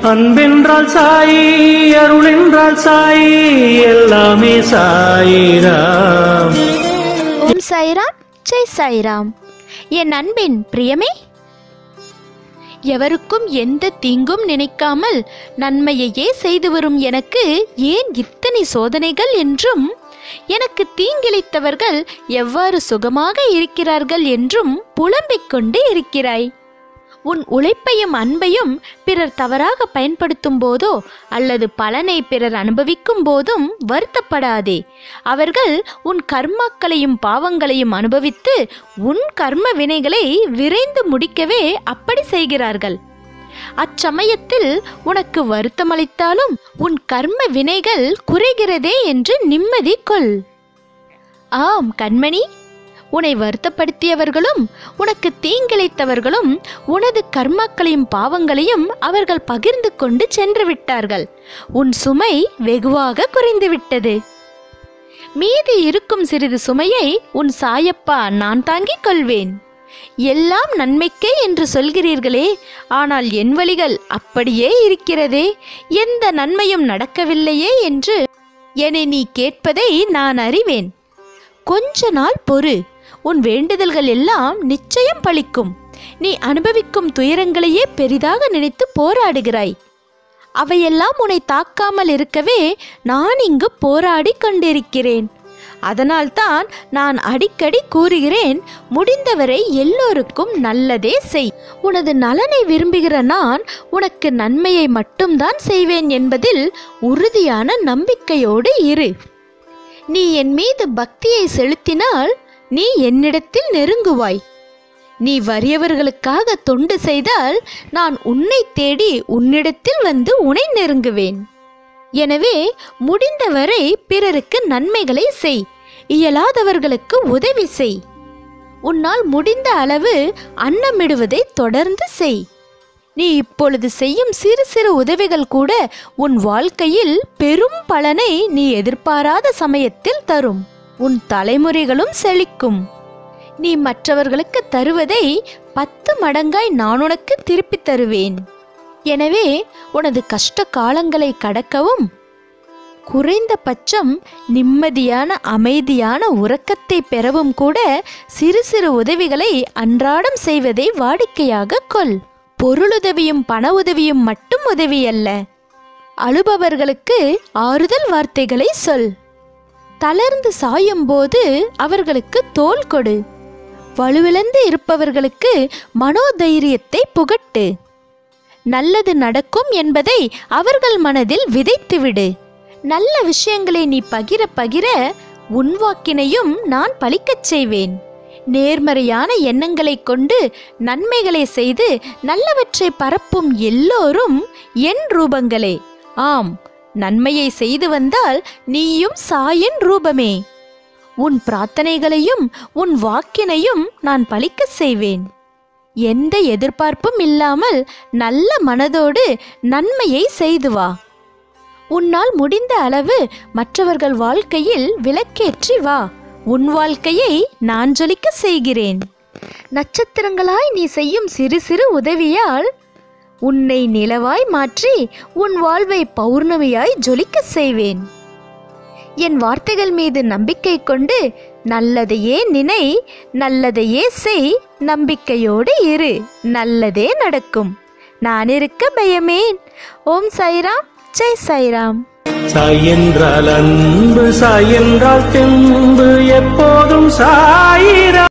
அன்பென்றால் சாயி அருள் என்றால் சாயி எல்லாமே சாயிராம் ஓம் சாய்ராம் ஜெய் சாய்ராம் என் அன்பின் பிரியமே எவருக்கும் எந்த தீங்கும் நினைக்காமல் நன்மையையே செய்து வரும் எனக்கு ஏன் இத்தனை சோதனைகள் என்றும் எனக்கு தீங்கிழைத்தவர்கள் எவ்வாறு சுகமாக இருக்கிறார்கள் என்றும் புலம்பிக் கொண்டு இருக்கிறாய் உன் உழைப்பையும் அன்பையும் பிறர் தவறாக பயன்படுத்தும் போதோ அல்லது பலனை பிறர் அனுபவிக்கும் போதும் வருத்தப்படாதே அவர்கள் உன் கர்மாக்களையும் பாவங்களையும் அனுபவித்து உன் கர்ம வினைகளை விரைந்து முடிக்கவே அப்படி செய்கிறார்கள் அச்சமயத்தில் உனக்கு வருத்தமளித்தாலும் உன் கர்ம வினைகள் குறைகிறதே என்று நிம்மதி கொள் ஆம் கண்மணி உன்னை வருத்தப்படுத்தியவர்களும் உனக்கு தீங்கிழைத்தவர்களும் உனது கர்மாக்களையும் பாவங்களையும் அவர்கள் பகிர்ந்து கொண்டு சென்று விட்டார்கள் உன் சுமை வெகுவாக குறைந்து விட்டது மீதி இருக்கும் சிறிது சுமையை உன் சாயப்பா நான் தாங்கிக் கொள்வேன் எல்லாம் நன்மைக்கே என்று சொல்கிறீர்களே ஆனால் என் வழிகள் அப்படியே இருக்கிறதே எந்த நன்மையும் நடக்கவில்லையே என்று என்னை நீ கேட்பதை நான் அறிவேன் கொஞ்ச நாள் பொறு உன் வேண்டுதல்கள் எல்லாம் நிச்சயம் பலிக்கும் நீ அனுபவிக்கும் துயரங்களையே பெரிதாக நினைத்து போராடுகிறாய் அவையெல்லாம் உன்னை தாக்காமல் இருக்கவே நான் இங்கு போராடி கொண்டிருக்கிறேன் அதனால்தான் நான் அடிக்கடி கூறுகிறேன் முடிந்தவரை எல்லோருக்கும் நல்லதே செய் உனது நலனை விரும்புகிற நான் உனக்கு நன்மையை மட்டும்தான் செய்வேன் என்பதில் உறுதியான நம்பிக்கையோடு இரு நீ என் மீது பக்தியை செலுத்தினால் நீ என்னிடத்தில் நெருங்குவாய் நீ வறியவர்களுக்காக தொண்டு செய்தால் நான் உன்னை தேடி உன்னிடத்தில் வந்து உனை நெருங்குவேன் எனவே முடிந்தவரை பிறருக்கு நன்மைகளை செய் இயலாதவர்களுக்கு உதவி செய் உன்னால் முடிந்த அளவு அன்னமிடுவதை தொடர்ந்து செய் நீ இப்பொழுது செய்யும் சிறு சிறு உதவிகள் கூட உன் வாழ்க்கையில் பெரும் பலனை நீ எதிர்பாராத சமயத்தில் தரும் உன் தலைமுறைகளும் செழிக்கும் நீ மற்றவர்களுக்கு தருவதை பத்து மடங்காய் நான் உனக்கு திருப்பித் தருவேன் எனவே உனது கஷ்ட காலங்களை கடக்கவும் குறைந்தபட்சம் நிம்மதியான அமைதியான உறக்கத்தை பெறவும் கூட சிறு சிறு உதவிகளை அன்றாடம் செய்வதை வாடிக்கையாக கொள் பொருளுதவியும் பண உதவியும் மட்டும் உதவி அல்ல அழுபவர்களுக்கு ஆறுதல் வார்த்தைகளை சொல் தளர்ந்து சாயும் போது அவர்களுக்கு தோள் கொடு வலுவிழந்து இருப்பவர்களுக்கு மனோதைரியத்தை புகட்டு நல்லது நடக்கும் என்பதை அவர்கள் மனதில் விதைத்துவிடு நல்ல விஷயங்களை நீ பகிர பகிர உன் வாக்கினையும் நான் பலிக்கச் செய்வேன் நேர்மறையான எண்ணங்களைக் கொண்டு நன்மைகளை செய்து நல்லவற்றை பரப்பும் எல்லோரும் என் ரூபங்களே ஆம் நன்மையை செய்து வந்தால் நீயும் சாயின் ரூபமே உன் பிரார்த்தனைகளையும் உன் வாக்கினையும் நான் பலிக்கச் செய்வேன் எந்த எதிர்பார்ப்பும் இல்லாமல் நல்ல மனதோடு நன்மையை செய்து வா உன்னால் முடிந்த அளவு மற்றவர்கள் வாழ்க்கையில் விளக்கேற்றி வா உன் வாழ்க்கையை நான் ஜொலிக்க செய்கிறேன் நட்சத்திரங்களாய் நீ செய்யும் சிறு சிறு உதவியால் உன்னை நிலவாய் மாற்றி உன் வாழ்வை பௌர்ணமியாய் ஜொலிக்க செய்வேன் என் வார்த்தைகள் மீது நம்பிக்கை கொண்டு நல்லதையே நினை நல்லதையே செய் நம்பிக்கையோடு இரு நல்லதே நடக்கும் நான் இருக்க பயமேன் ஓம் சாய்ராம் ஜெய் சாய்ராம் சாய் என்றால் அன்பு சாய் என்றால் தென்பு எப்போதும் சாயிரா